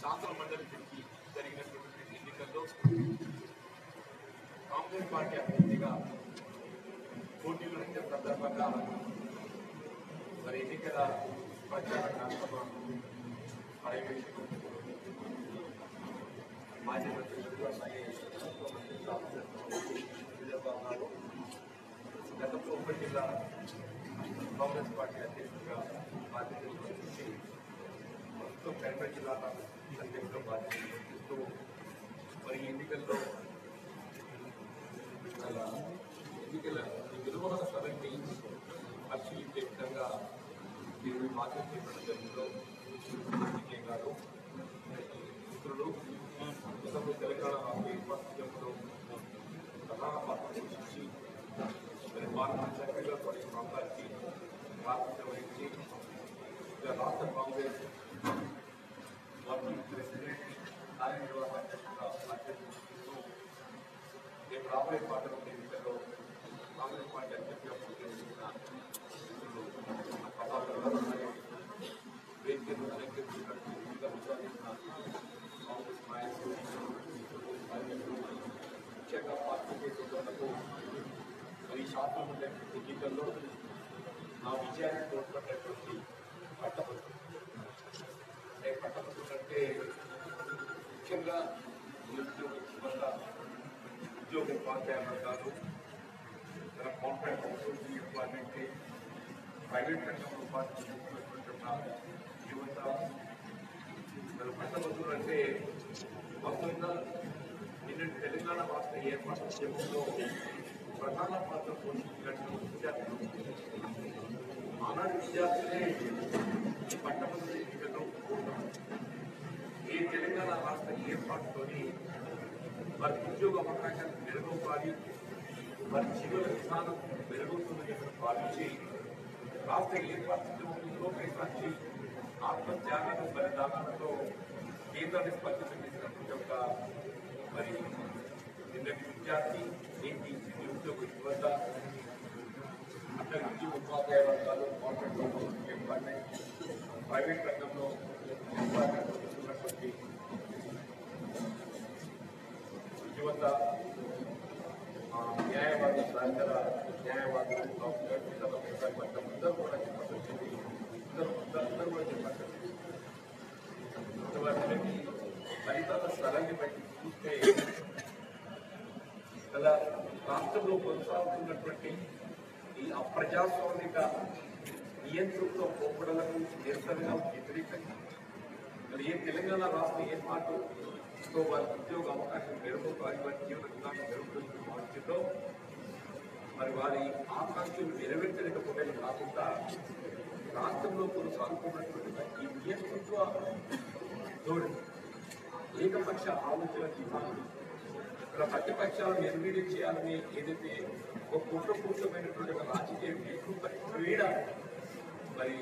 శాసన మండలికి జరిగినటువంటి ఎన్నికల్లో కాంగ్రెస్ పార్టీ అభ్యర్థిగా పోటీలు వచ్చే సందర్భంగా మరి ఎన్నికల ప్రచార కార్యక్రమం పర్యవేక్షణ మాజీ మంత్రి అలాగే విజయబాబు గతంలో ఉమ్మడి జిల్లా కాంగ్రెస్ పార్టీ అధ్యక్షుడిగా బాధ్యతలు వహించి ప్రస్తుతం కరీంనగర్ జిల్లా అధ్యక్షుడు బాధ్యతలు వహిస్తూ మరి ఈ ఎన్నికల్లో చాలా ఎన్నికల నిర్వహణ సభని పరిశీలించే విధంగా మీరు బాధ్యత చేపట్టడం జరిగిందో విజయ్ గారు మిత్రులు గతంలో తెలంగాణ రాష్ట్ర ఏర్పాటు ప్రధాన పాత్ర పోషించి మరి పార్లమెంట్ సభ్యులుగా కొన్ని ప్రాంతానికి బాధ్యత వహించి ఇక రాష్ట్ర కాంగ్రెస్ వర్కింగ్ ప్రెసిడెంట్ కార్యనిర్వాహక అధ్యక్షుడిగా బాధ్యత వహిస్తూ రేపు రాబోయే పార్టీ ఎన్నికల్లో కాంగ్రెస్ పార్టీ అధ్యక్షుడిగా పోటీ చేసిన మిత్రులు ప్రభాకర్ గారు మరియు వేదికను అలంకరించినట్టు వివిధ ఉద్యోగించిన కాంగ్రెస్ నాయకులు మరియు ముఖ్యంగా పార్టీ చేసేందుకు మరి శాసన మండలి ఎన్నికల్లో నా విజయాన్ని తోడ్పడినటువంటి పట్టభద్రులు అంటే పట్టభద్రులు అంటే ముఖ్యంగా నిరుద్యోగ యువత ఉద్యోగ ఉపాధ్యాయులు కాదు తన కాంట్రాక్ట్ అవుట్సోర్సింగ్ ఎంప్లాయ్మెంట్ ప్రైవేట్ రంగంలో ఉపాధి చేస్తున్నటువంటి ఒక యువత మన పట్టభద్రులు అంటే వాస్తవంగా నిన్న తెలంగాణ రాష్ట్ర ఏర్పాటు ఉద్యమంలో ప్రధాన పాత్ర పోషించినటువంటి విద్యార్థులు ఆనాటి విద్యార్థులే ఈ పట్టభద్రుల ఎన్నికల్లో ఓటారు ఈ తెలంగాణ రాష్ట్ర ఏర్పాటుతోని వారి ఉద్యోగ అవకాశాలు మెరుగుపాలి వారి జీవన విధానం మెరుగుతుందని భావించి రాష్ట్ర ఏర్పాటు లోకేశాచి ఆత్మత్యాగాలు బలిదానాలతో కేంద్రాన్ని స్పందించిన చేసినటువంటి ఒక మరి నిన్నటి విద్యార్థి నేటి నిరుద్యోగ యువత అక్కడ ఉద్యోగ ఉపాధ్యాయ వర్గాలు కార్పొరేట్ ఎంప్లాయ్మెంట్ ప్రైవేట్ రంగంలో ఎంప్లాయ్మెంట్ పొందుతున్నటువంటి యువత ఆ, న్యాయవాది సహచర న్యాయవాదులు డాక్టర్ ఇతర విశాఖపట్నం అందరూ కూడా చెప్పాల్సి వచ్చింది అందరూ అందరూ అందరూ కూడా చెప్పాల్సి వచ్చింది వాటికి ఫలితాల స్థలాన్ని బట్టి చూస్తే గల రాష్ట్రంలో కొనసాగుతున్నటువంటి ఈ అప్రజాస్వామిక నియంత్రణతో పోకడలకు నిరసనగా వ్యతిరేకంగా మరి ఏ తెలంగాణ రాష్ట్ర ఏర్పాటుతో వారి ఉద్యోగ అవకాశం మెరుగుతాయి వారి జీవన విధానం మెరుగుతుంది వాటిలో మరి వారి ఆకాంక్షలు నెరవేర్చలేకపోవడం కాకుండా రాష్ట్రంలో కొనసాగుతున్నటువంటి ఈ నియంతృత్వ ధోరణి ఏకపక్ష ఆలోచన విధానం ఇక్కడ ప్రతిపక్షాలను నిర్వీర్యం చేయాలని ఏదైతే ఒక కుట్రపూర్వకమైనటువంటి ఒక రాజకీయ వికృత క్రీడ మరి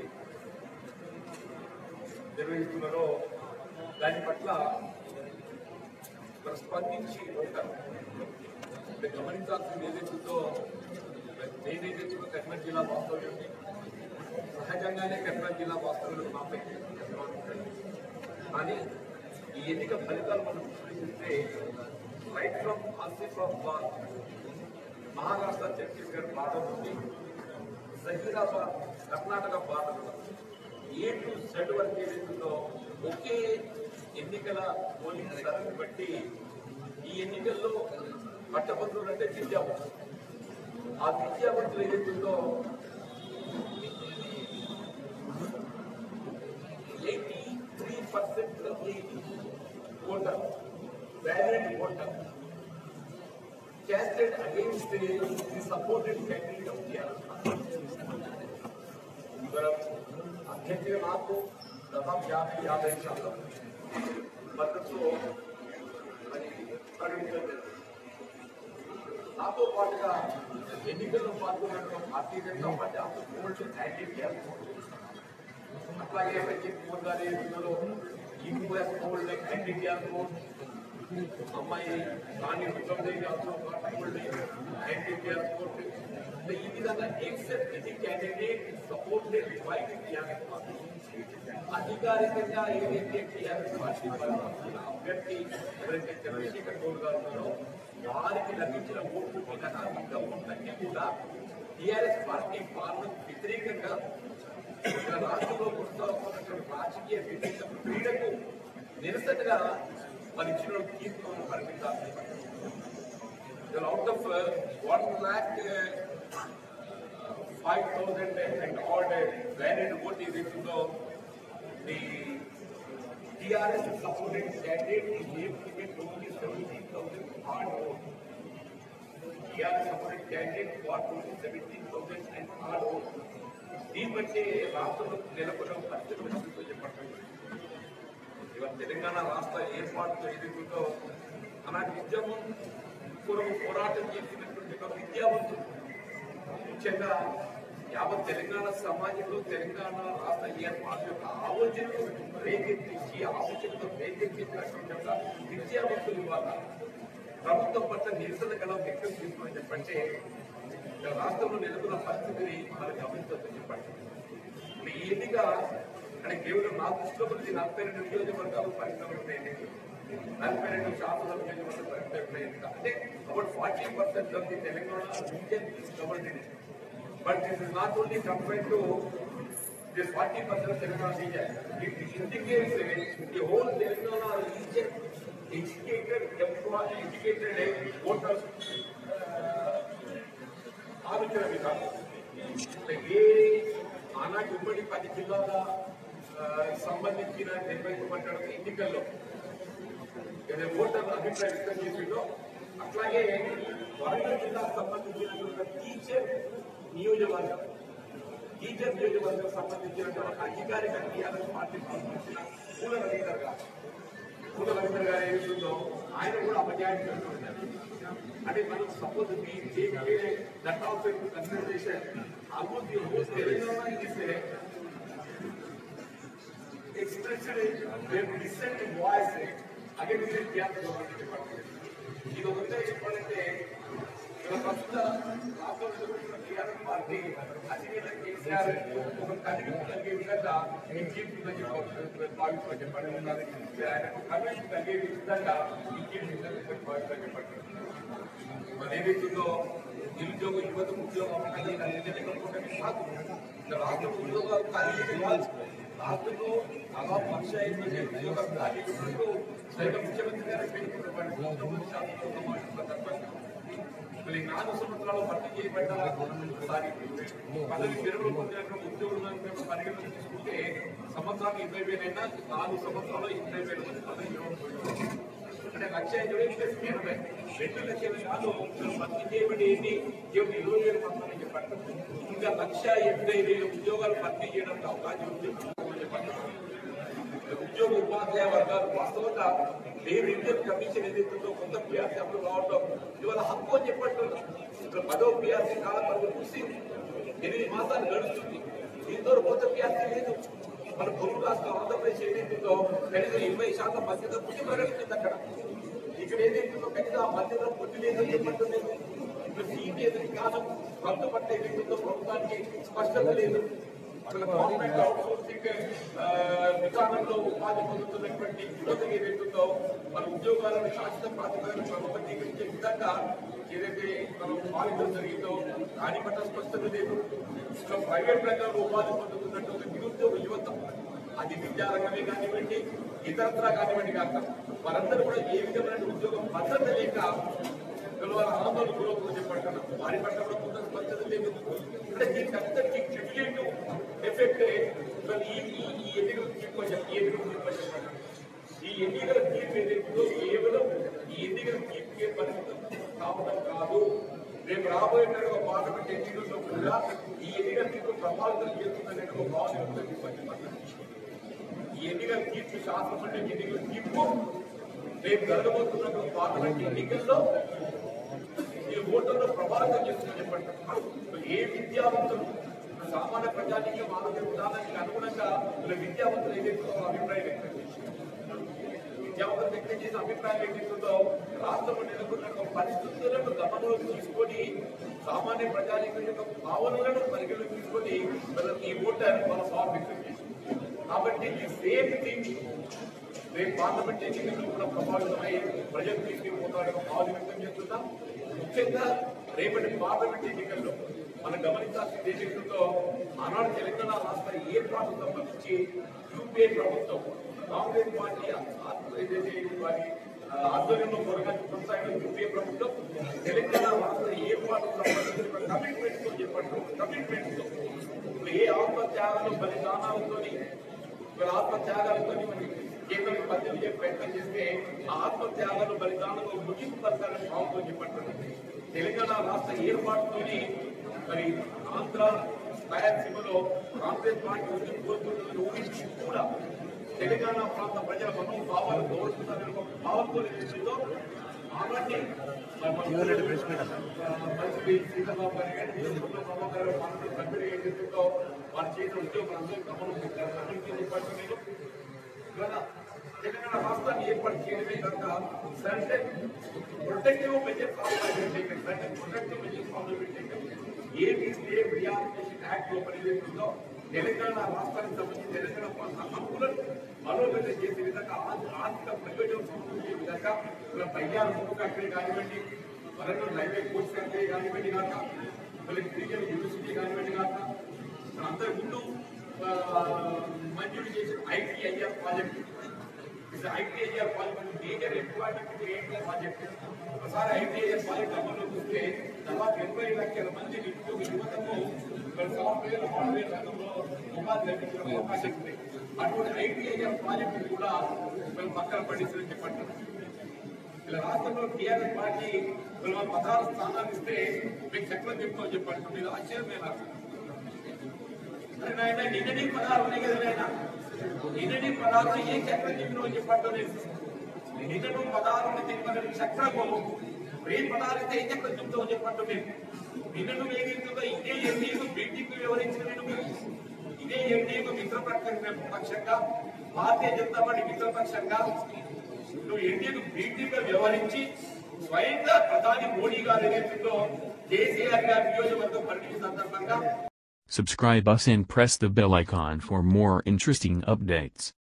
నిర్వహిస్తున్నారో దాని పట్ల మరి స్పందించి ఉంటారు అంటే గమనించాల్సింది ఏదైతుందో నేనైతే కరీంనగర్ జిల్లా వాస్తవ్యం సహజంగానే కరీంనగర్ జిల్లా వాస్తవ్యం నాపై అభిమానం ఉంటుంది. కానీ ఈ ఎన్నిక ఫలితాలు మనం విశ్లేషిస్తే right from Asif of Maharashtra Chhattisgarh border నుండి Zahirabad Karnataka border A to Z వరకు ఏదైతుందో ఒకే ఎన్నికల పోలింగ్ సరళి బట్టి ఈ ఎన్నికల్లో పట్టభద్రులు అంటే విద్యావంతులు ఆ విద్యావంతులు ఏదైతుందో eighty three percent voter valid voter casted against the, the supported candidate of TRS. ఇవాళ అధ్యక్షుడిగా నాకు దాదాపు యాభై యాభై శాతం మద్దతు మరి ప్రకటించడం జరిగింది. నాతో పాటుగా ఎన్నికల్లో పాల్గొన్న భారతీయ జనతా పార్టీ అంత ఓల్డ్ యాంటీ అట్లాగే ప్రత్యేక హోదాలు ఇందులో ఈక్వల్ ఓల్డ్ యాంటీ ఓల్డ్ అమ్మాయి Rani Rudradevi also old anti court ఈ విధంగా except the candidate supported by the TRS party అధికారికంగా ఏదైతే టీఆర్ఎస్ పార్టీ బలపడుతున్న అభ్యర్థి ఎవరైతే చంద్రశేఖర్ గౌడ్ గారు ఉన్నారో వారికి లభించిన ఓట్లు కన్నా ఇంకా ఓట్లన్నీ కూడా టీఆర్ఎస్ పార్టీ పాలనకు వ్యతిరేకంగా ఇక్కడ రాష్ట్రంలో కొనసాగుతున్నటువంటి రాజకీయ వ్యతిరేక క్రీడకు నిరసనగా మరి ఇచ్చిన తీర్పు పరిమితాలు out of one lakh five thousand and odd valid vote is into the, the TRS supported candidate is able to get only seventeen thousand odd vote. TRS supported candidate got only seventeen thousand and odd vote. దీన్ని బట్టి రాష్ట్రంలో నెలకొన్న పరిస్థితులు చెప్పండి ఇవాళ తెలంగాణ రాష్ట్ర ఏర్పాటుతో ఎదుగుతో అలాంటి ఉద్యమం పూర్వం పోరాటం చేసినటువంటి ఒక విద్యావంతులు ముఖ్యంగా యావత్ తెలంగాణ సమాజంలో తెలంగాణ రాష్ట్ర ఏర్పాటు యొక్క ఆలోచనలు రేకెత్తించి ఆలోచనలు రేకెత్తించినటువంటి ఒక విద్యావంతులు ఇవాళ ప్రభుత్వం పట్ల నిరసన గల వ్యక్తం చేసుకోమని చెప్పంటే ఇక్కడ రాష్ట్రంలో నెలకొన్న పరిస్థితిని మనం గమనించవచ్చు చెప్పండి ఇప్పుడు ఈ ఎన్నిక అంటే కేవలం నా దృష్టిలో కొద్ది నలభై రెండు నియోజకవర్గాలు పరిశ్రమలు ఉన్నాయి నలభై రెండు శాసన నియోజకవర్గాలు పరిశ్రమలు ఎన్నిక అంటే about forty percent of the Telangana region is covered in but this is not only compare to this 40 percent Telangana region. It indicates uh, the whole Telangana region educated, employed, educated voters ఆలోచన విధానం అంటే ఏ ఆనాటి ఉమ్మడి పది జిల్లాల ఆ, సంబంధించిన నిర్వహించబడ్డ ఎన్నికల్లో ఏదైతే ఓటర్లు అభిప్రాయం వ్యక్తం చేసిందో అట్లాగే వరంగల్ జిల్లాకు సంబంధించిన టీచర్ నియోజకవర్గం టీచర్ నియోజకవర్గం సంబంధించినటువంటి అధికారిక టీఆర్ఎస్ పార్టీ సంబంధించిన పూల రవీందర్ గారు పూల రవీందర్ గారు ఏమిస్తుందో ఆయన కూడా అపజాయం చేస్తున్నారు అంటే మనం suppose me that also consideration almost the whole Telangana is expressed their dissent voice against the TRS government department. ఇది ఒకటే చెప్పాలంటే ఇక్కడ ప్రస్తుత రాష్ట్రంలో టీఆర్ఎస్ పార్టీ అధినేత కేసీఆర్ ఒక కలిగి కలిగే విధంగా ఈ తీర్పు భావిస్తూ చెప్పండి ఆయనకు కమిషన్ కలిగే విధంగా ఈ తీర్పు భావిస్తూ చెప్పండి మరి ఏదైతుందో నిరుద్యోగ యువత ఉద్యోగం కలిగి లేకపోతే కాదు ఇంకా రాష్ట్ర ఉద్యోగాలు కలిగి కాదు రాష్ట్రంలో చాలా పక్ష ఉద్యోగాలు ఖాళీ ఉన్నట్టు స్వయంగా ముఖ్యమంత్రి గారు పేర్కొన్నటువంటి ఈ నాలుగు సంవత్సరాలు భర్తీ చేయబడ్డ సారీ పదవి పెరుగులు పొందినటువంటి ఉద్యోగులను మేము పరిగణన తీసుకుంటే సంవత్సరానికి ఇరవై వేలైనా నాలుగు సంవత్సరాలు ఇరవై వేల మంది పదవి ఇవ్వబడుతుంది. అంటే లక్ష ఇరవై ప్లస్ ఎనభై రెండు లక్షల కాదు భర్తీ చేయబడి ఏంటి కేవలం ఇరవై వేల మంది చెప్పండి ఇంకా లక్ష ఎనభై వేల ఉద్యోగాలు భర్తీ చేయడానికి అవకాశం ఉంది చెప్పండి ఉద్యోగ ఉపాధ్యాయ వర్గాలు వాస్తవంగా లేబర్ ఇండియన్ కమిషన్ ఏదైతుందో కొంత పిఆర్సీ అమలు కావడం ఇవాళ హక్కు అని చెప్పట్లేదు ఇప్పుడు పదో పిఆర్సీ కాలం పరిధి ముగిసింది ఎనిమిది మాసాలు గడుస్తుంది దీంతో కొత్త పిఆర్సీ లేదు మన పొరుగు రాష్ట్రం ఆంధ్రప్రదేశ్ ఏదైతుందో కనీసం ఇరవై శాతం మధ్యత పుట్టి ప్రకటించింది అక్కడ ఇక్కడ ఏదైతుందో కనీసం ఆ మధ్యత పుట్టి లేదని చెప్పట్లేదు ఇప్పుడు సీట్ ఏదైతే కాలం రద్దు పట్ల ఏదైతుందో ప్రభుత్వానికి స్పష్టత లేదు అసలు గవర్నమెంట్ అవుట్సోర్సింగ్ విధానంలో ఉపాధి పొందుతున్నటువంటి యువత ఏదైతుందో మన ఉద్యోగాలను శాశ్వత ప్రాతిపదికన క్రమబద్ధీకరించే విధంగా ఏదైతే మనం పాలించడం జరిగిందో దాని పట్ల స్పష్టత లేదు ఇంకా ప్రైవేట్ రంగంలో ఉపాధి పొందుతున్నటువంటి నిరుద్యోగ యువత అది విద్యారంగమే కానివ్వండి ఇతరత్రా కానివ్వండి కాక వారందరూ కూడా ఏ విధమైన ఉద్యోగం భద్రత లేక పిల్లల ఆందోళన గురవుతుందని చెప్పంటున్నాం వారి పట్ల కూడా కొంత స్పష్టత లేదు అంటే దీనికి అంతటికీ క్రిటికేటివ్ ఎఫెక్ట్ మరి ఈ ఈ- ఈ ఎన్నికల తీర్పు అని చెప్పి- ఈ ఎన్నికల తీర్పు అని చెప్పండి ఈ ఎన్నికల తీర్పు ఏదైతుందో కేవలం ఈ ఎన్నికల తీర్పుకే పరిమితం కావడం కాదు రేపు రాబోయేటువంటి ఒక పార్లమెంట్ ఎన్నికల్లో కూడా ఈ ఎన్నికల తీర్పు ప్రభావితం చేస్తుందనే ఒక భావన ఉందని చెప్పండి ఈ ఎన్నికల తీర్పు శాసనసభ ఎన్నికల తీర్పు రేపు జరగబోతున్నటువంటి పార్లమెంట్ ఎన్నికల్లో ఈ ఓటర్లు ప్రభావితం చేస్తుందని చెప్పండి ఏ విద్యావంతులు సామాన్య ప్రజానికి మానవ విధానానికి అనుగుణంగా వీళ్ళ విద్యావంతులు ఏదైతే వాళ్ళ అభిప్రాయం వ్యక్తం చేశారు విద్యావంతులు వ్యక్తం చేసిన అభిప్రాయం ఏదైతుందో రాష్ట్రంలో నెలకొన్న పరిస్థితులను గమనంలోకి తీసుకొని సామాన్య ప్రజానికం యొక్క భావనలను పరిగణలోకి తీసుకొని వీళ్ళ ఈ ఓటర్ వాళ్ళ భావం వ్యక్తం చేసింది కాబట్టి ఈ సేమ్ థింగ్ రేపు పార్లమెంట్ ఎన్నికల్లో కూడా ప్రభావితమై ప్రజలు తీసుకుపోతారని భావన వ్యక్తం చేస్తున్నాం ముఖ్యంగా రేపటి పార్లమెంట్ ఎన్నికల్లో మనం గమనించాల్సింది ఏమిటో ఆనాడు తెలంగాణ రాష్ట్ర ఏర్పాటు సంబంధించి యూపీఏ ప్రభుత్వం కాంగ్రెస్ పార్టీ ఏదైతే వారి ఆ, ఆధ్వర్యంలో కొరగా కొనసాగిన యూపీఏ ప్రభుత్వం తెలంగాణ రాష్ట్ర ఏర్పాటు సంబంధించిన కమిట్మెంట్ తో చెప్పండి కమిట్మెంట్ తో ఇప్పుడు ఏ ఆత్మత్యాగాలు బలిదానాలతోని ఇవాళ ఆత్మత్యాగాలతో కేవలం పద్దెనిమిది చెప్పి ప్రయత్నం చేస్తే ఆ ఆత్మత్యాగాలు బలిదానాలు ముగింపు పడతారని భావంతో చెప్పండి తెలంగాణ రాష్ట్ర ఏర్పాటుతోని మరి ఆంధ్ర రాయలసీమలో కాంగ్రెస్ పార్టీ వచ్చి కోరుకుంటున్న ఊహించి కూడా తెలంగాణ ప్రాంత ప్రజల మనోభావాలు గౌరవిస్తారని ఒక భావంతో ఏదైతుందో ఆనాటి మరి మన మంత్రి సీతారాం గారి కానీ దేశంలో ప్రభావం గారు మనసు సభ్యులు ఏదైతుందో వారు చేసిన ఉద్యోగులందరూ గమనం పెట్టారు సభ్యులకి ఏర్పాటు నేను ఇవాళ తెలంగాణ రాష్ట్రాన్ని ఏర్పాటు చేయడమే కాక certain protective measures certain protective measures already AP state reorganisation act లో పరిగణిస్తుందో తెలంగాణ రాష్ట్రానికి సంబంధించి తెలంగాణ ప్రాంత హక్కులను బలోపేతం చేసే విధంగా ఆ- ఆర్థిక ప్రయోజనం సమకూర్చే విధంగా ఇలా బయ్యాల ముక్కు ఫ్యాక్టరీ కానివ్వండి వరంగల్ రైల్వే కోచ్ ఫ్యాక్టరీ కానివ్వండి కాక వీళ్ళకి గిరిజన యూనివర్సిటీ కానివ్వండి కాక అంతకు ముందు ఆ, మంజూరు చేసిన ITIR project ITIR project major employment creative project ఒకసారి ఐటీఐఆర్ ప్రాజెక్ట్ అమలు చూస్తే దాదాపు ఎనభై లక్షల మంది నిరుద్యోగ యువతకు సాఫ్ట్వేర్ హార్డ్వేర్ రంగంలో ఉపాధి లభించిన అవకాశం ఉంది అటువంటి ఐటీఐఆర్ ప్రాజెక్టు కూడా మేము పక్కన పడిస్తుందని చెప్పండి ఇలా రాష్ట్రంలో టీఆర్ఎస్ పార్టీ వీళ్ళు పదహారు స్థానాలు ఇస్తే మీకు చక్రం చెప్తామని చెప్పండి మీరు ఆశ్చర్యమే నాకు అరే నాయన నిన్నటి పదహారు ఉన్నాయి కదా నాయన నిన్నటి పదహారు ఏ చక్రం చెప్పిన చెప్పట్టు నిన్నటి పదహారు చెప్పిన చక్రము ఏ పదహారు ఇస్తే ఏ చక్రం చెప్తామో చెప్పట్టు మీరు నిన్నను ఏదైతుందో ఇదే ఎన్డీకు బీటీకు వివరించిన నేను ఇదే ఎన్డీకు మిత్రపక్ష పక్షంగా భారతీయ జనతా పార్టీ మిత్రపక్షంగా నువ్వు ఎన్డీకు బీటీగా వ్యవహరించి స్వయంగా ప్రధాని మోడీ గారి నేతృత్వంలో కేసీఆర్ గారి నియోజకవర్గం పర్యటన సందర్భంగా Subscribe us and press the bell icon for more interesting updates.